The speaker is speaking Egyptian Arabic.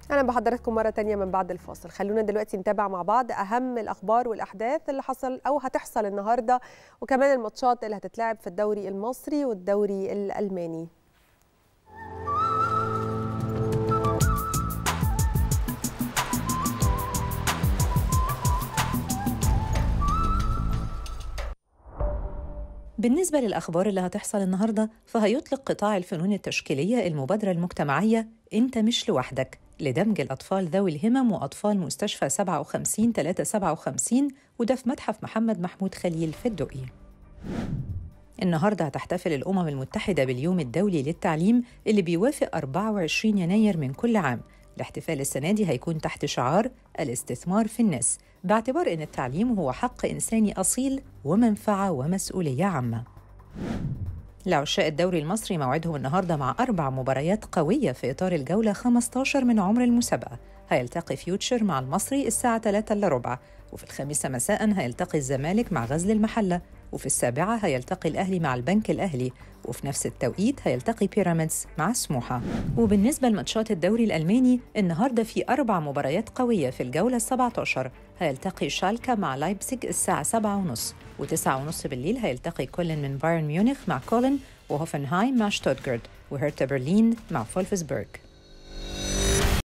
اهلا بحضراتكم مره تانية من بعد الفاصل خلونا دلوقتي نتابع مع بعض اهم الاخبار والاحداث اللي حصل او هتحصل النهارده وكمان الماتشات اللي هتتلعب في الدوري المصري والدوري الالماني بالنسبة للأخبار اللي هتحصل النهاردة فهيطلق قطاع الفنون التشكيلية المبادرة المجتمعية أنت مش لوحدك لدمج الأطفال ذوي الهمم وأطفال مستشفى 57 357 وده في متحف محمد محمود خليل في الدقي النهاردة هتحتفل الأمم المتحدة باليوم الدولي للتعليم اللي بيوافق 24 يناير من كل عام الاحتفال السنة دي هيكون تحت شعار الاستثمار في الناس باعتبار أن التعليم هو حق إنساني أصيل ومنفعة ومسؤولية عامة لعشاء الدوري المصري موعدهم النهارده مع أربع مباريات قوية في إطار الجولة 15 من عمر المسابقة هيلتقي فيوتشر مع المصري الساعة 3 إلا ربع وفي الخامسة مساء هيلتقي الزمالك مع غزل المحلة وفي السابعة هيلتقي الأهلي مع البنك الأهلي وفي نفس التوقيت هيلتقي بيراميدز مع سموحة وبالنسبة لماتشات الدوري الألماني النهاردة في أربع مباريات قوية في الجولة 17 هيلتقي شالكا مع لايبزيج الساعة 7:30 و9:30 بالليل هيلتقي كولن من بايرن ميونخ مع كولن وهوفنهايم مع شتوتغارت وهرتا برلين مع فولفسبرغ